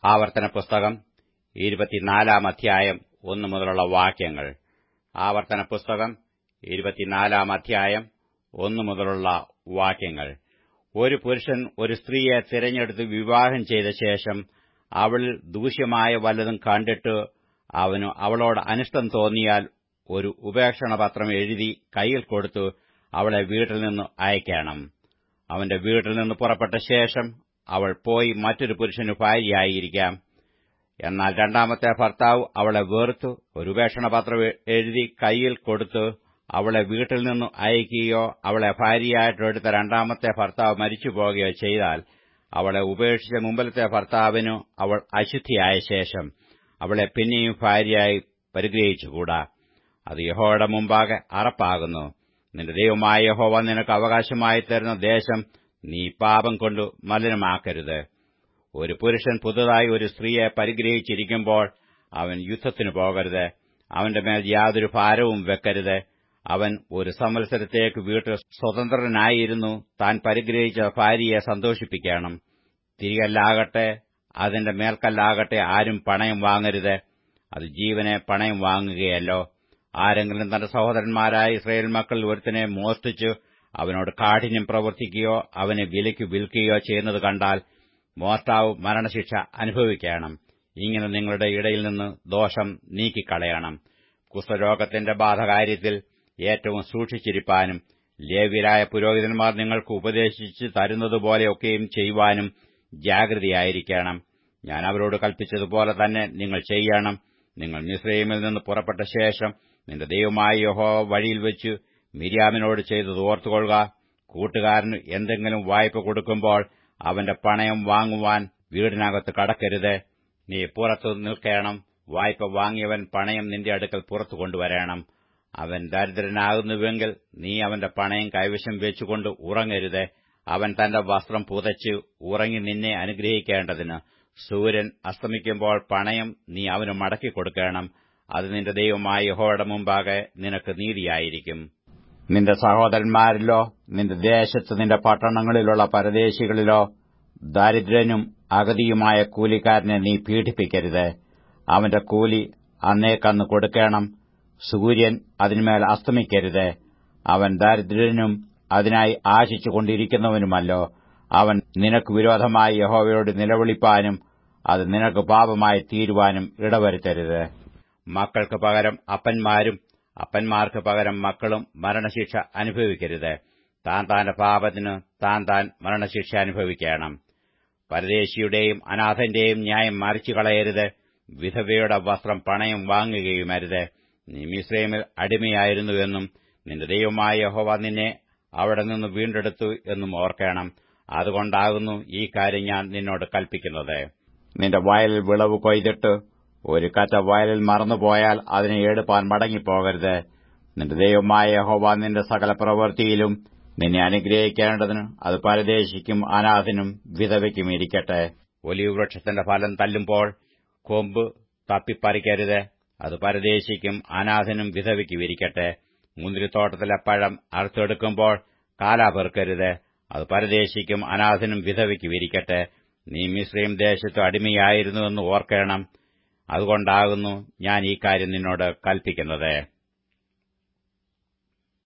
ആവർത്തന പുസ്തകം ഇരുപത്തിനാലാം അധ്യായം ഒന്നു മുതലുള്ള വാക്യങ്ങൾ ആവർത്തന പുസ്തകം ഇരുപത്തിനാലാം അധ്യായം ഒന്നു മുതലുള്ള വാക്യങ്ങൾ ഒരു പുരുഷൻ ഒരു സ്ത്രീയെ തിരഞ്ഞെടുത്ത് വിവാഹം ചെയ്ത ശേഷം അവളിൽ ദൂഷ്യമായ വല്ലതും കണ്ടിട്ട് അവനു അവളോട് അനിഷ്ടം തോന്നിയാൽ ഒരു ഉപേക്ഷണപത്രം എഴുതി കൈയിൽ കൊടുത്തു അവളെ വീട്ടിൽ നിന്ന് അയക്കണം അവന്റെ വീട്ടിൽ നിന്ന് പുറപ്പെട്ട ശേഷം അവൾ പോയി മറ്റൊരു പുരുഷന് ഭാര്യയായിരിക്കാം എന്നാൽ രണ്ടാമത്തെ ഭർത്താവ് അവളെ വെറുത്തു ഒരു ഉപേക്ഷണപത്രം എഴുതി കൈയിൽ കൊടുത്തു അവളെ വീട്ടിൽ നിന്ന് അയക്കുകയോ അവളെ ഭാര്യയായിട്ടെടുത്ത രണ്ടാമത്തെ ഭർത്താവ് മരിച്ചു പോകുകയോ ചെയ്താൽ അവളെ ഉപേക്ഷിച്ച മുമ്പിലത്തെ ഭർത്താവിനു അവൾ അശുദ്ധിയായ ശേഷം അവളെ പിന്നെയും ഭാര്യയായി പരിഗ്രഹിച്ചുകൂടാ അത് യഹോയുടെ മുമ്പാകെ അറപ്പാകുന്നു നിന്റെ ദൈവമായ യഹോവ നിനക്ക് അവകാശമായി തരുന്ന ദേശം നീ പാപം കൊണ്ട് മലിനമാക്കരുത് ഒരു പുരുഷൻ പുതുതായി ഒരു സ്ത്രീയെ പരിഗ്രഹിച്ചിരിക്കുമ്പോൾ അവൻ യുദ്ധത്തിനു പോകരുത് അവന്റെ മേൽ യാതൊരു ഭാരവും വെക്കരുത് അവൻ ഒരു സംവത്സരത്തേക്ക് വീട്ടിൽ സ്വതന്ത്രനായിരുന്നു താൻ പരിഗ്രഹിച്ച ഭാര്യയെ സന്തോഷിപ്പിക്കണം തിരികല്ലാകട്ടെ അതിന്റെ മേൽക്കല്ലാകട്ടെ ആരും പണയം വാങ്ങരുത് അത് ജീവനെ പണയം വാങ്ങുകയല്ലോ ആരെങ്കിലും തന്റെ സഹോദരന്മാരായ ഇസ്രയേൽ മക്കളിൽ ഒരുത്തനെ മോഷ്ടിച്ചു അവനോട് കാഠിന്യം പ്രവർത്തിക്കുകയോ അവനെ വിലയ്ക്ക് വിൽക്കുകയോ ചെയ്യുന്നത് കണ്ടാൽ മോഷ്ടാവ് മരണശിക്ഷ അനുഭവിക്കണം ഇങ്ങനെ നിങ്ങളുടെ ഇടയിൽ നിന്ന് ദോഷം നീക്കിക്കളയണം കുഷ്ഠരോഗത്തിന്റെ ബാധകാര്യത്തിൽ ഏറ്റവും സൂക്ഷിച്ചിരിപ്പാനും ലേവ്യരായ പുരോഹിതന്മാർ നിങ്ങൾക്ക് ഉപദേശിച്ചു തരുന്നതുപോലെയൊക്കെയും ചെയ്യുവാനും ജാഗ്രതയായിരിക്കണം ഞാൻ അവരോട് കൽപ്പിച്ചതുപോലെ തന്നെ നിങ്ങൾ ചെയ്യണം നിങ്ങൾ മിസ്രൈമിൽ നിന്ന് പുറപ്പെട്ട ശേഷം നിന്റെ ദൈവമായ യഹോ വഴിയിൽ വെച്ച് മിര്യാമിനോട് ചെയ്തത് ഓർത്തുകൊള്ളുക കൂട്ടുകാരന് എന്തെങ്കിലും വായ്പ കൊടുക്കുമ്പോൾ അവന്റെ പണയം വാങ്ങുവാൻ വീടിനകത്ത് കടക്കരുത് നീ പുറത്തു നിൽക്കണം വായ്പ വാങ്ങിയവൻ പണയം നിന്റെ അടുക്കൽ പുറത്തു കൊണ്ടുവരണം അവൻ ദരിദ്രനാകുന്നുവെങ്കിൽ നീ അവന്റെ പണയം കൈവശം വെച്ചുകൊണ്ട് ഉറങ്ങരുത് അവൻ തന്റെ വസ്ത്രം പുതച്ച് ഉറങ്ങി നിന്നെ അനുഗ്രഹിക്കേണ്ടതിന് സൂര്യൻ അസ്തമിക്കുമ്പോൾ പണയം നീ അവന് മടക്കി കൊടുക്കണം അത് നിന്റെ ദൈവമായ യഹോയുടെ മുമ്പാകെ നിനക്ക് നീതിയായിരിക്കും നിന്റെ സഹോദരന്മാരിലോ നിന്റെ ദേശത്ത് നിന്റെ പട്ടണങ്ങളിലുള്ള പരദേശികളിലോ ദരിദ്രനും അഗതിയുമായ കൂലിക്കാരനെ നീ പീഡിപ്പിക്കരുത് അവന്റെ കൂലി അന്നേക്കന്ന് കൊടുക്കണം സൂര്യൻ അതിന്മേൽ അസ്തമിക്കരുത് അവൻ ദരിദ്രനും അതിനായി ആശിച്ചുകൊണ്ടിരിക്കുന്നവനുമല്ലോ അവൻ നിനക്ക് വിരോധമായി യഹോവയോട് നിലവിളിപ്പാനും അത് നിനക്ക് പാപമായി തീരുവാനും ഇടവരുത്തരുത് മക്കൾക്ക് പകരം അപ്പന്മാരും അപ്പന്മാർക്ക് പകരം മക്കളും മരണശിക്ഷ അനുഭവിക്കരുത് താൻ താന്റെ പാപത്തിന് താൻ താൻ മരണശിക്ഷ അനുഭവിക്കണം പരദേശിയുടെയും അനാഥന്റെയും ന്യായം മറിച്ചു കളയരുത് വിധവയുടെ വസ്ത്രം പണയം വാങ്ങുകയുമരുത് നീ മിസ്രൈമിൽ അടിമയായിരുന്നുവെന്നും നിന്റെ ദൈവമായ യഹോവ നിന്നെ അവിടെ നിന്ന് വീണ്ടെടുത്തു എന്നും ഓർക്കണം അതുകൊണ്ടാകുന്നു ഈ കാര്യം ഞാൻ നിന്നോട് കൽപ്പിക്കുന്നത് നിന്റെ വയലിൽ വിളവ് കൊയ്തിട്ട് ഒരു കറ്റ വയലിൽ മറന്നുപോയാൽ അതിനെ എടുപ്പാൻ മടങ്ങിപ്പോകരുത് നിന്റെ ദൈവമായ യഹോവ നിന്റെ സകല പ്രവൃത്തിയിലും നിന്നെ അനുഗ്രഹിക്കേണ്ടതിന് അത് പരദേശിക്കും അനാഥനും വിധവയ്ക്കും ഇരിക്കട്ടെ ഒലിവ് വൃക്ഷത്തിന്റെ ഫലം തല്ലുമ്പോൾ കൊമ്പ് തപ്പിപ്പറിക്കരുത് അത് പരദേശിക്കും അനാഥനും വിധവയ്ക്കും ഇരിക്കട്ടെ മുന്തിരിത്തോട്ടത്തിലെ പഴം അറുത്തെടുക്കുമ്പോൾ കാലാ പെറുക്കരുത് അത് പരദേശിക്കും അനാഥനും വിധവയ്ക്കും ഇരിക്കട്ടെ നീ മിശ്രീം ദേശത്ത് അടിമയായിരുന്നുവെന്ന് ഓർക്കണം അതുകൊണ്ടാകുന്നു ഞാൻ ഈ കാര്യം നിന്നോട് കൽപ്പിക്കുന്നത്